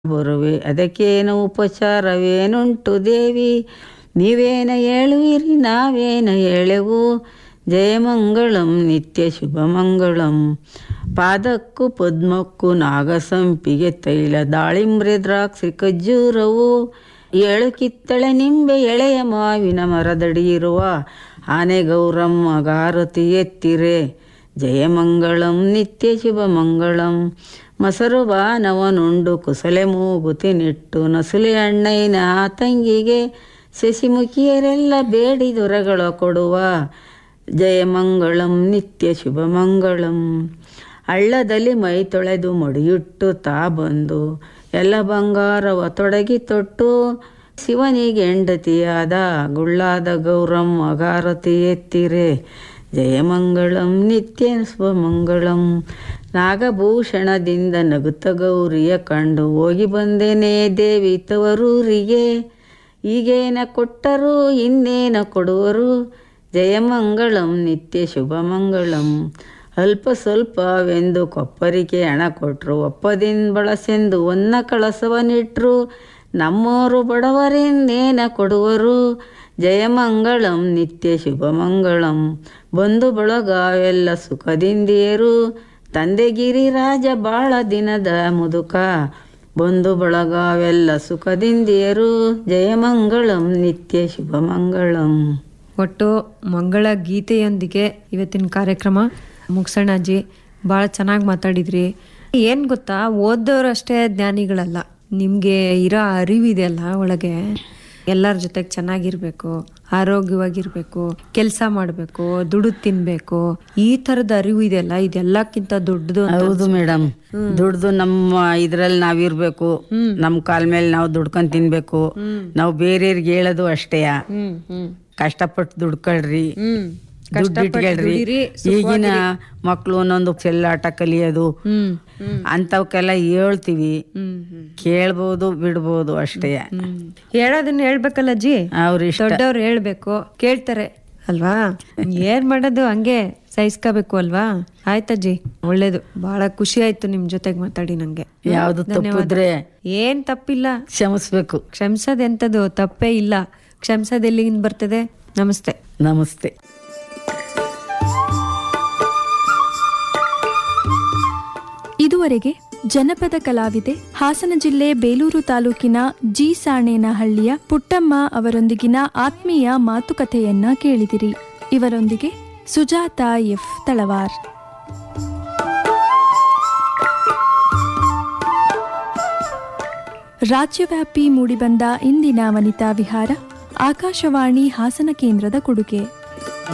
ಬರುವೆ ಅದಕ್ಕೇನು ಉಪಚಾರವೇನುಂಟು ದೇವಿ ನೀವೇನ ಹೇಳುವಿರಿ ನಾವೇನ ಹೇಳೆವು ಜಯಮಂಗಳಂ ನಿತ್ಯ ಶುಭಮಂಗಳಂ ಪಾದಕ್ಕೂ ಪದ್ಮಕ್ಕೂ ನಾಗಸಂಪಿಗೆ ತೈಲ ದಾಳಿಂಬ್ರೆ ದ್ರಾಕ್ಷಿ ಖಜ್ಜೂರವು ಏಳು ಕಿತ್ತಳೆ ನಿಂಬೆ ಎಳೆಯ ಮಾವಿನ ಮರದಡಿ ಇರುವ ಆನೆ ಗೌರಮ್ಮ ಗಾರತಿ ಎತ್ತಿರೆ ಜಯಮಂಗಳಂ ನಿತ್ಯ ಶುಭಮಂಗಳಂ ಮೊಸರು ಬಾನವನುಂಡು ಕುಸಲೆ ಮೂಗುತಿ ನಿಟ್ಟು ನಸುಲೆ ಅಣ್ಣಯ್ಯನ ತಂಗಿಗೆ ಶಶಿಮುಖಿಯರೆಲ್ಲ ಬೇಡಿ ದೊರೆಗಳ ಕೊಡುವ ಜಯಮಂಗಳಂ ನಿತ್ಯ ಶುಭಮಂಗಳಂ ಹಳ್ಳದಲ್ಲಿ ಮೈ ತೊಳೆದು ಮಡಿಯುಟ್ಟು ತಾ ಬಂದು ಎಲ್ಲ ಬಂಗಾರವ ತೊಡಗಿ ತೊಟ್ಟು ಶಿವನಿಗೆ ಹೆಂಡತಿಯಾದ ಗುಳ್ಳಾದ ಗೌರಮ್ಮ ಗಾರತಿ ಎತ್ತಿರೆ ಜಯಮಂಗಳಂ ನಿತ್ಯ ಶುಭಮಂಗಳಂ ನಾಗಭೂಷಣದಿಂದ ನಗುತ್ತ ಗೌರಿಯ ಕಂಡು ಹೋಗಿ ಬಂದೇನೆ ದೇವಿ ತವರೂರಿಗೆ ಈಗೇನ ಕೊಟ್ಟರು ಇನ್ನೇನ ಕೊಡುವರು ಜಯಮಂಗಳಂ ನಿತ್ಯ ಶುಭಮಂಗಳಂ ಅಲ್ಪ ಸ್ವಲ್ಪವೆಂದು ಕೊಪ್ಪರಿಗೆ ಹಣ ಕೊಟ್ಟರು ಒಪ್ಪದಿಂದ ಬಳಸೆಂದು ಒನ್ನ ಕಳಸವನಿಟ್ರು ನಮ್ಮೋರು ಬಡವರಿಂದೇನ ಕೊಡುವರು ಜಯಮಂಗಳಂ ನಿತ್ಯ ಶುಭಮಂಗಳಂ ಬಂಧು ಬಳಗವೆಲ್ಲ ಸುಖದಿಂದಿಯರು ತಂದೆಗಿರಿ ರಾಜ ಬಾಳ ದಿನದ ಮುದುಕ ಬಂಧು ಬಳಗವೆಲ್ಲ ಸುಖದಿಂದಿಯರು ಜಯಮಂಗಳಂ ನಿತ್ಯ ಶುಭಮಂಗಳಂ ಒಟ್ಟು ಮಂಗಳ ಗೀತೆಯೊಂದಿಗೆ ಇವತ್ತಿನ ಕಾರ್ಯಕ್ರಮ ಮುಗಿಸೋಣ ಅಜ್ಜಿ ಭಾಳ ಚೆನ್ನಾಗಿ ಮಾತಾಡಿದ್ರಿ ಏನು ಗೊತ್ತಾ ಓದೋರು ಅಷ್ಟೇ ಜ್ಞಾನಿಗಳಲ್ಲ ನಿಮಗೆ ಇರೋ ಅರಿವಿದೆಯಲ್ಲ ಒಳಗೆ ಎಲ್ಲರ ಜೊತೆಗೆ ಚೆನ್ನಾಗಿರ್ಬೇಕು ಆರೋಗ್ಯವಾಗಿರ್ಬೇಕು ಕೆಲಸ ಮಾಡಬೇಕು ದುಡಿದು ತಿನ್ಬೇಕು ಈ ಥರದ ಅರಿವು ಇದೆಯಲ್ಲ ಇದೆಲ್ಲಕ್ಕಿಂತ ದೊಡ್ಡದು ಅಂತ ಹೌದು ಮೇಡಮ್ ದುಡ್ದು ನಮ್ಮ ಇದ್ರಲ್ಲಿ ನಾವಿರ್ಬೇಕು ನಮ್ ಕಾಲ್ ಮೇಲೆ ನಾವು ದುಡ್ಕೊಂಡ್ ತಿನ್ಬೇಕು ನಾವು ಬೇರೆಯವ್ರಿಗೆ ಹೇಳೋದು ಅಷ್ಟೇಯ ಹ್ಮ್ ಹ್ಮ್ ಕಷ್ಟಪಟ್ಟು ದುಡ್ಕೊಳ್ರಿ ಹ್ಮ್ ದುಡ್ಡು ಇಟ್ಕೊಳ್ರಿ ದುಡೀರಿ, ಈಗಿನ ಮಕ್ಳು ಒಂದೊಂದು ಚೆಲ್ಲಾಟ ಕಲಿಯೋದು ಹ್ಮ್ ಹ್ಮ್ ಅಂತವಕ್ಕೆಲ್ಲ ಹೇಳ್ತೀವಿ ಹ್ಮ್ ಹ್ಮ್ ಕೇಳ್ಬೋದು ಬಿಡ್ಬೋದು ಅಷ್ಟೇ ಹ್ಮ್ ಹೇಳೋದನ್ನ ಹೇಳ್ಬೇಕಲ್ಲ ಅಜ್ಜಿ ಅವ್ರ ಇಷ್ಟ ದೊಡ್ಡವ್ರು ಹೇಳ್ಬೇಕು ಕೇಳ್ತಾರೆ ಅಲ್ವಾ ಏನ್ ಮಾಡೋದು ಹಂಗೆ ಸಹಿಸ್ಕೋಬೇಕು ಅಲ್ವಾ ಆಯ್ತಜ್ಜಿ ಒಳ್ಳೇದು ಬಹಳ ಖುಷಿ ಆಯ್ತು ನಿಮ್ ಜೊತೆಗೆ ಮಾತಾಡಿ ನಂಗೆ ಯಾವ್ದು ತಪ್ಪಿದ್ರೆ ಏನ್ ತಪ್ಪಿಲ್ಲ ಕ್ಷಮಿಸ್ಬೇಕು ಕ್ಷಮಿಸೋದ್ ಎಂತದು ತಪ್ಪೇ ಇಲ್ಲ ಕ್ಷಮಿಸೋದ್ ಎಲ್ಲಿಂದ ಬರ್ತದೆ ನಮಸ್ತೆ ನಮಸ್ತೆ ಇದುವರೆಗೆ ಜನಪದ ಕಲಾವಿದೆ ಹಾಸನ ಜಿಲ್ಲೆ ಬೇಲೂರು ತಾಲೂಕಿನ ಜಿ ಸಾಣೇನಹಳ್ಳಿಯ ಪುಟ್ಟಮ್ಮ ಅವರೊಂದಿಗಿನ ಆತ್ಮೀಯ ಮಾತುಕತೆಯನ್ನ ಕೇಳಿದಿರಿ ಇವರೊಂದಿಗೆ ಸುಜಾತ ಎಫ್ ತಳವಾರ್ ರಾಜ್ಯವ್ಯಾಪಿ ಮೂಡಿಬಂದ ಇಂದಿನ ವನಿತಾ ವಿಹಾರ ಆಕಾಶವಾಣಿ ಹಾಸನ ಕೇಂದ್ರದ ಕೊಡುಗೆ